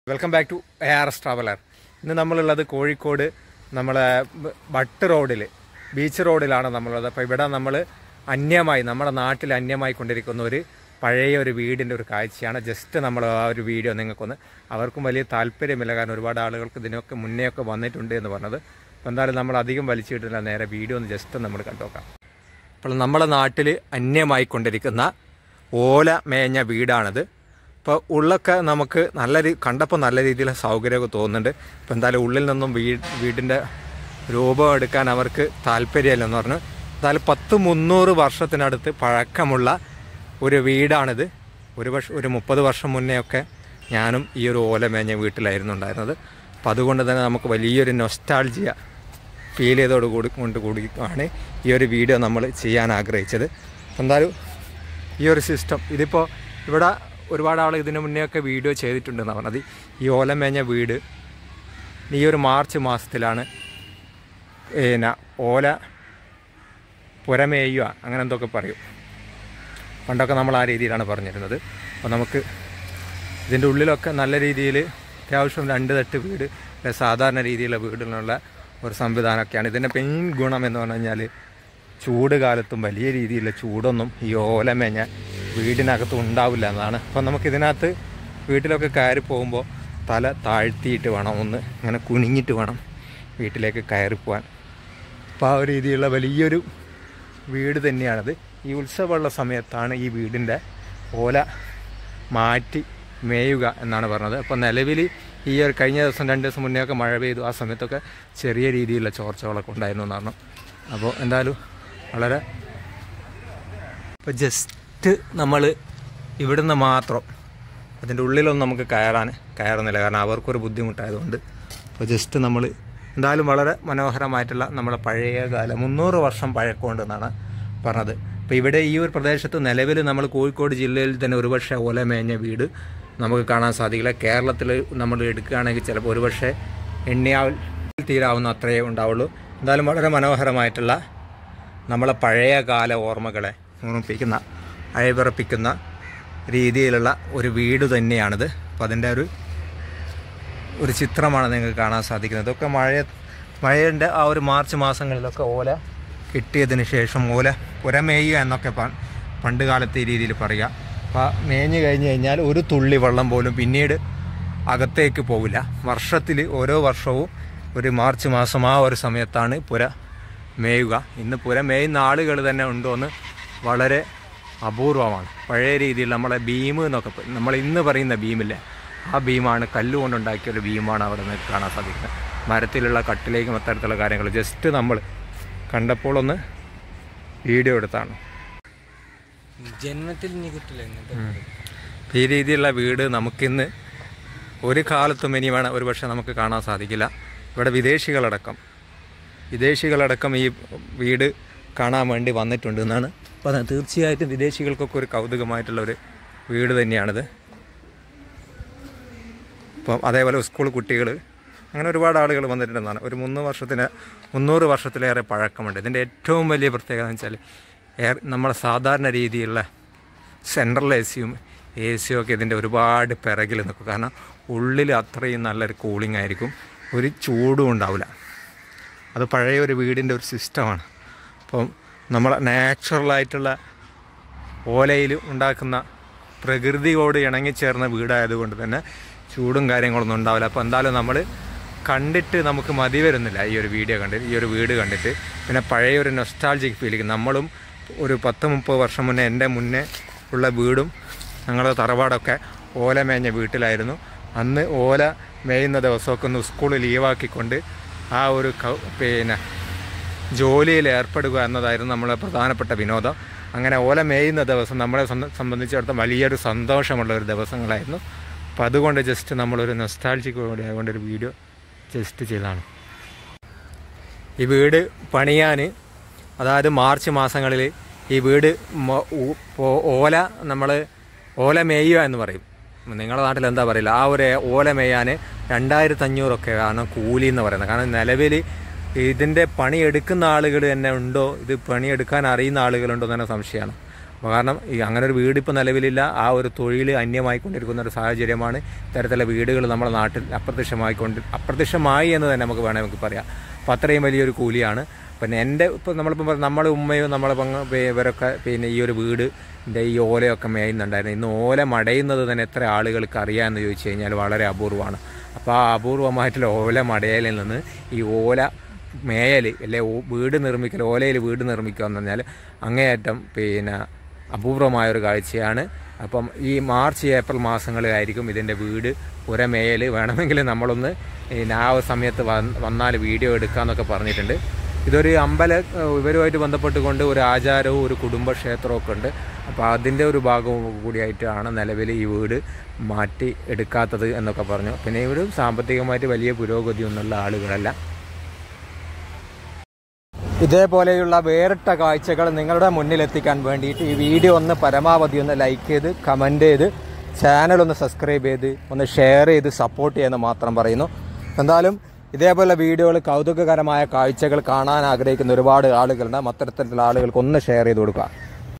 Welcome back to A R S traveller ഇന്ന് നമ്മളുള്ളത് കോഴിക്കോട് നമ്മളെ ബ- ബട്ട് റോഡിൽ ബീച്ച് റോഡിലാണ് നമ്മളുള്ളത് അപ്പോൾ ഇവിടെ നമ്മൾ അന്യമായി നമ്മുടെ നാട്ടിൽ അന്യമായി കൊണ്ടിരിക്കുന്ന ഒരു പഴയ ഒരു വീടിൻ്റെ ഒരു കാഴ്ചയാണ് ജസ്റ്റ് നമ്മൾ ആ ഒരു വീഡിയോ നിങ്ങൾക്കൊന്ന് അവർക്കും വലിയ താല്പര്യമില്ല കാരണം ഒരുപാട് ആളുകൾക്ക് ഇതിനൊക്കെ മുന്നേ ഒക്കെ വന്നിട്ടുണ്ട് എന്ന് പറഞ്ഞത് അപ്പോൾ എന്തായാലും നമ്മൾ അധികം വലിച്ചിട്ടില്ല നേരെ വീഡിയോ ഒന്ന് ജസ്റ്റ് നമ്മൾ കണ്ടുനോക്കാം അപ്പോൾ നമ്മുടെ നാട്ടിൽ അന്യമായി കൊണ്ടിരിക്കുന്ന ഓല മേഞ്ഞ വീടാണിത് ഇപ്പോൾ ഉള്ളൊക്കെ നമുക്ക് നല്ല രീ കണ്ടപ്പോൾ നല്ല രീതിയിൽ സൗകര്യമൊക്കെ തോന്നുന്നുണ്ട് ഇപ്പോൾ എന്തായാലും ഉള്ളിൽ നിന്നും വീ വീടിൻ്റെ രൂപം എടുക്കാൻ അവർക്ക് താല്പര്യമില്ലെന്ന് പറഞ്ഞു എന്തായാലും പത്ത് മുന്നൂറ് വർഷത്തിനടുത്ത് പഴക്കമുള്ള ഒരു വീടാണിത് ഒരു വർഷം ഒരു മുപ്പത് വർഷം മുന്നേ ഒക്കെ ഞാനും ഈ ഒരു ഓല മേഞ്ഞ വീട്ടിലായിരുന്നു ഉണ്ടായിരുന്നത് അപ്പോൾ അതുകൊണ്ട് തന്നെ നമുക്ക് വലിയൊരു നൊസ്റ്റാൾജിയ ഫീൽ ചെയ്തോട് കൂടി കൊണ്ട് കൂടി ആണ് ഈ ഒരു വീഡിയോ നമ്മൾ ചെയ്യാൻ ആഗ്രഹിച്ചത് എന്തായാലും ഈ ഒരു സിസ്റ്റം ഇതിപ്പോൾ ഇവിടെ ഒരുപാട് ആൾ ഇതിന് മുന്നേ ഒക്കെ വീഡിയോ ചെയ്തിട്ടുണ്ടെന്നാണ് പറഞ്ഞത് ഈ ഓലമേഞ്ഞ വീട് ഈ ഒരു മാർച്ച് മാസത്തിലാണ് പിന്നെ ഓല പുരമേയുക അങ്ങനെ എന്തൊക്കെ പറയും പണ്ടൊക്കെ നമ്മൾ ആ രീതിയിലാണ് പറഞ്ഞിരുന്നത് അപ്പോൾ നമുക്ക് ഇതിൻ്റെ ഉള്ളിലൊക്കെ നല്ല രീതിയിൽ അത്യാവശ്യം രണ്ട് തട്ട് വീട് അല്ലെ സാധാരണ രീതിയിലുള്ള വീടിനുള്ള ഒരു സംവിധാനമൊക്കെയാണ് ഇതിൻ്റെ മെയിൻ ഗുണം എന്ന് പറഞ്ഞു കഴിഞ്ഞാൽ ചൂട് കാലത്തും വലിയ രീതിയിലുള്ള ചൂടൊന്നും ഈ ഓലമേഞ്ഞ വീടിനകത്ത് ഉണ്ടാവില്ല എന്നതാണ് അപ്പം നമുക്കിതിനകത്ത് വീട്ടിലൊക്കെ കയറി പോകുമ്പോൾ തല താഴ്ത്തിയിട്ട് വേണം ഒന്ന് ഇങ്ങനെ കുനിഞ്ഞിട്ട് വേണം വീട്ടിലേക്ക് കയറി പോകാൻ അപ്പോൾ ആ ഒരു രീതിയിലുള്ള വലിയൊരു വീട് തന്നെയാണത് ഈ ഉത്സവമുള്ള സമയത്താണ് ഈ വീടിൻ്റെ ഓല മാറ്റി മേയുക എന്നാണ് പറഞ്ഞത് അപ്പോൾ നിലവിൽ ഈ ഒരു കഴിഞ്ഞ ദിവസം രണ്ട് ദിവസം മുന്നേ ഒക്കെ മഴ പെയ്തു ആ സമയത്തൊക്കെ ചെറിയ രീതിയിലുള്ള ചോർച്ചകളൊക്കെ ഉണ്ടായിരുന്നു എന്ന് പറഞ്ഞു അപ്പോൾ എന്തായാലും വളരെ ഇപ്പോൾ ജസ്റ്റ് നമ്മൾ ഇവിടുന്ന് മാത്രം അതിൻ്റെ ഉള്ളിലൊന്നും നമുക്ക് കയറാൻ കയറുന്നില്ല കാരണം അവർക്കൊരു ബുദ്ധിമുട്ടായതുകൊണ്ട് അപ്പോൾ ജസ്റ്റ് നമ്മൾ എന്തായാലും വളരെ മനോഹരമായിട്ടുള്ള നമ്മുടെ പഴയ കാലം മുന്നൂറ് വർഷം പഴക്കമുണ്ടെന്നാണ് പറഞ്ഞത് അപ്പോൾ ഇവിടെ ഈ ഒരു പ്രദേശത്ത് നിലവിൽ നമ്മൾ കോഴിക്കോട് ജില്ലയിൽ തന്നെ ഒരുപക്ഷെ ഓലമേഞ്ഞ വീട് നമുക്ക് കാണാൻ സാധിക്കില്ല കേരളത്തിൽ നമ്മൾ എടുക്കുകയാണെങ്കിൽ ചിലപ്പോൾ ഒരുപക്ഷെ എണ്ണിയാൽ തീരാവുന്ന അത്രയേ ഉണ്ടാവുള്ളൂ എന്തായാലും വളരെ മനോഹരമായിട്ടുള്ള നമ്മളെ പഴയ കാല ഓർമ്മകളെ ഓർമ്മിപ്പിക്കുന്ന അയവിറപ്പിക്കുന്ന രീതിയിലുള്ള ഒരു വീട് തന്നെയാണിത് അപ്പോൾ അതിൻ്റെ ഒരു ഒരു ചിത്രമാണ് നിങ്ങൾക്ക് കാണാൻ സാധിക്കുന്നത് ഇതൊക്കെ മഴ മഴയുടെ ആ ഒരു മാർച്ച് മാസങ്ങളിലൊക്കെ ഓല കിട്ടിയതിന് ശേഷം ഓല പുരമേയുക എന്നൊക്കെ പ- പണ്ട് കാലത്തെ ഈ രീതിയിൽ പറയുക അപ്പോൾ മേഞ്ഞ് കഴിഞ്ഞ് കഴിഞ്ഞാൽ ഒരു തുള്ളി വെള്ളം പോലും പിന്നീട് അകത്തേക്ക് പോവില്ല വർഷത്തിൽ ഓരോ വർഷവും ഒരു മാർച്ച് മാസം ആ ഒരു സമയത്താണ് പുര മേയുക ഇന്ന് പുര മേയുന്ന ആളുകൾ തന്നെ ഉണ്ടോയെന്ന് വളരെ അപൂർവമാണ് പഴയ രീതിയിൽ നമ്മളെ ബീം എന്നൊക്കെ പറ- നമ്മൾ ഇന്ന് പറയുന്ന ബീമില്ലേ ആ ബീമാണ് കല്ലുകൊണ്ടുണ്ടാക്കിയ ഒരു ബീമാണ് അവിടെ നിന്ന് കാണാൻ സാധിക്കുന്നത് മരത്തിലുള്ള കട്ടിലേക്കും അത്തരത്തിലുള്ള കാര്യങ്ങൾ ജസ്റ്റ് നമ്മൾ കണ്ടപ്പോൾ ഒന്ന് വീഡിയോ എടുത്താണ് ജന്മത്തിൽ ഇനി കിട്ടില്ല ഇങ്ങനത്തെ വീട്. ഈ രീതിയിലുള്ള വീട് നമുക്കിന്ന് ഒരു കാലത്തും ഇനി വേണം ഒരു പക്ഷേ നമുക്ക് കാണാൻ സാധിക്കില്ല ഇവിടെ വിദേശികളടക്കം വിദേശികളടക്കം ഈ വീട് കാണാൻ വേണ്ടി വന്നിട്ടുണ്ട് എന്നാണ് പറഞ്ഞത് തീർച്ചയായിട്ടും വിദേശികൾക്കൊക്കെ ഒരു കൗതുകമായിട്ടുള്ള ഒരു വീട് തന്നെയാണിത് ഇപ്പം അതേപോലെ സ്കൂൾ കുട്ടികൾ അങ്ങനെ ഒരുപാട് ആളുകൾ വന്നിട്ടുണ്ടെന്നാണ് ഒരു മുന്നൂറ് വർഷത്തിന് മുന്നൂറ് വർഷത്തിലേറെ പഴക്കമുണ്ട് ഇതിൻ്റെ ഏറ്റവും വലിയ പ്രത്യേകത എന്ന് വെച്ചാൽ എയർ നമ്മളെ സാധാരണ രീതിയിലുള്ള സെൻട്രൽ എ സിയും എ സിയും ഒക്കെ ഇതിൻ്റെ ഒരുപാട് പിറകിൽ നിൽക്കും കാരണം ഉള്ളിൽ അത്രയും നല്ലൊരു കൂളിംഗ് ആയിരിക്കും ഒരു ചൂടും ഉണ്ടാവില്ല അത് പഴയ ഒരു വീടിൻ്റെ ഒരു സിസ്റ്റമാണ് അപ്പം നമ്മളെ നാച്ചുറലായിട്ടുള്ള ഓലയിൽ ഉണ്ടാക്കുന്ന പ്രകൃതിയോട് ഇണങ്ങിച്ചേർന്ന വീടായതുകൊണ്ട് തന്നെ ചൂടും കാര്യങ്ങളൊന്നും ഉണ്ടാവില്ല അപ്പോൾ എന്തായാലും നമ്മൾ കണ്ടിട്ട് നമുക്ക് മതി വരുന്നില്ല ഈ ഒരു വീഡിയോ കണ്ടിട്ട് ഈ ഒരു വീട് കണ്ടിട്ട് പിന്നെ പഴയ ഒരു നൊസ്റ്റാൾജിക് ഫീലിംഗ് നമ്മളും ഒരു പത്ത് മുപ്പത് വർഷം മുന്നേ എൻ്റെ മുന്നേ ഉള്ള വീടും ഞങ്ങളുടെ തറവാടൊക്കെ ഓല മേഞ്ഞ വീട്ടിലായിരുന്നു അന്ന് ഓല മേയുന്ന ദിവസമൊക്കെ ഒന്ന് സ്കൂൾ ലീവാക്കിക്കൊണ്ട് ആ ഒരു കൗ- പിന്നെ ജോലിയിൽ ഏർപ്പെടുക എന്നതായിരുന്നു നമ്മളെ പ്രധാനപ്പെട്ട വിനോദം അങ്ങനെ ഓല മേയുന്ന ദിവസം നമ്മളെ സംബ- സംബന്ധിച്ചിടത്തോളം വലിയൊരു സന്തോഷമുള്ള ഒരു ദിവസങ്ങളായിരുന്നു അപ്പോൾ അതുകൊണ്ട് ജസ്റ്റ് നമ്മളൊരു നൊസ്റ്റാൾജിക്ക് കൂടി ആയതുകൊണ്ട് ഒരു വീഡിയോ ജസ്റ്റ് ചെയ്തതാണ് ഈ വീട് പണിയാൻ അതായത് മാർച്ച് മാസങ്ങളിൽ ഈ വീട് മൊ- ഊ- പോ- ഓല നമ്മൾ ഓല മേയുക എന്ന് പറയും നിങ്ങളുടെ നാട്ടിൽ എന്താ പറയില്ല ആ ഒരു ഓല മേയാൻ രണ്ടായിരത്തി അഞ്ഞൂറൊക്കെയാണ് കൂലി എന്ന് പറയുന്നത് കാരണം നിലവിൽ ഇതിൻ്റെ പണിയെടുക്കുന്ന ആളുകൾ തന്നെ ഉണ്ടോ ഇത് പണിയെടുക്കാൻ അറിയുന്ന ആളുകളുണ്ടോ എന്ന് തന്നെ സംശയമാണ് കാരണം ഈ അങ്ങനെ ഒരു വീട് ഇപ്പോൾ നിലവിലില്ല ആ ഒരു തൊഴിൽ അന്യമായിക്കൊണ്ടിരിക്കുന്ന ഒരു സാഹചര്യമാണ് ഇത്തരത്തിലുള്ള വീടുകൾ നമ്മുടെ നാട്ടിൽ അപ്രത്യക്ഷമായിക്കൊണ്ട് അപ്രത്യക്ഷമായി എന്ന് തന്നെ നമുക്ക് വേണമെങ്കിൽ നമുക്ക് പറയാം അപ്പോൾ അത്രയും വലിയൊരു കൂലിയാണ് പിന്നെ എൻ്റെ ഇപ്പോൾ നമ്മളിപ്പം പറഞ്ഞ നമ്മളെ ഉമ്മയും നമ്മളെ പങ്ക ഇവരൊക്കെ പിന്നെ ഈ ഒരു വീടിൻ്റെ ഈ ഓലയൊക്കെ മേയുന്നുണ്ടായിരുന്നു ഇന്ന് ഓല മടയുന്നത് തന്നെ എത്ര ആളുകൾക്ക് അറിയാമെന്ന് ചോദിച്ചു കഴിഞ്ഞാൽ വളരെ അപൂർവമാണ് അപ്പോൾ ആ അപൂർവമായിട്ടുള്ള ഓല മടയലിൽ നിന്ന് ഈ ഓല മേയൽ അല്ലെ ഓ- വീട് നിർമ്മിക്കൽ ഓലയിൽ വീട് നിർമ്മിക്കുക എന്ന് പറഞ്ഞാൽ അങ്ങേയറ്റം പിന്നെ അപൂർവമായൊരു കാഴ്ചയാണ് അപ്പം ഈ മാർച്ച് ഏപ്രിൽ മാസങ്ങളിലായിരിക്കും ഇതിൻ്റെ വീട് പുരമേയൽ വേണമെങ്കിൽ നമ്മളൊന്ന് പിന്നെ ആ ഒരു സമയത്ത് വന്ന് വന്നാൽ വീഡിയോ എടുക്കാമെന്നൊക്കെ പറഞ്ഞിട്ടുണ്ട് ഇതൊരു അമ്പല ഏഹ് ഇവരുമായിട്ട് ബന്ധപ്പെട്ടുകൊണ്ട് ഒരു ആചാരവും ഒരു കുടുംബക്ഷേത്രവും ഒക്കെ ഉണ്ട് അപ്പോൾ അതിൻ്റെ ഒരു ഭാഗവും കൂടിയായിട്ടാണ് നിലവിൽ ഈ വീട് മാറ്റി എടുക്കാത്തത് എന്നൊക്കെ പറഞ്ഞു പിന്നെ ഇവർ സാമ്പത്തികമായിട്ട് വലിയ പുരോഗതിയൊന്നുള്ള ആളുകളല്ല ഇതേപോലെയുള്ള വേറിട്ട കാഴ്ചകൾ നിങ്ങളുടെ മുന്നിൽ എത്തിക്കാൻ വേണ്ടിയിട്ട് ഈ വീഡിയോ ഒന്ന് പരമാവധി ഒന്ന് ലൈക്ക് ചെയ്ത് കമൻറ്റ് ചെയ്ത് ചാനൽ ഒന്ന് സബ്സ്ക്രൈബ് ചെയ്ത് ഒന്ന് ഷെയർ ചെയ്ത് സപ്പോർട്ട് ചെയ്യുമെന്ന് മാത്രം പറയുന്നു എന്തായാലും ഇതേപോലെ വീഡിയോകൾ കൗതുകകരമായ കാഴ്ചകൾ കാണാൻ ആഗ്രഹിക്കുന്ന ഒരുപാട് ആളുകളുണ്ട് അത്തരത്തിലുള്ള ആളുകൾക്ക് ഒന്ന് ഷെയർ ചെയ്ത് കൊടുക്കുക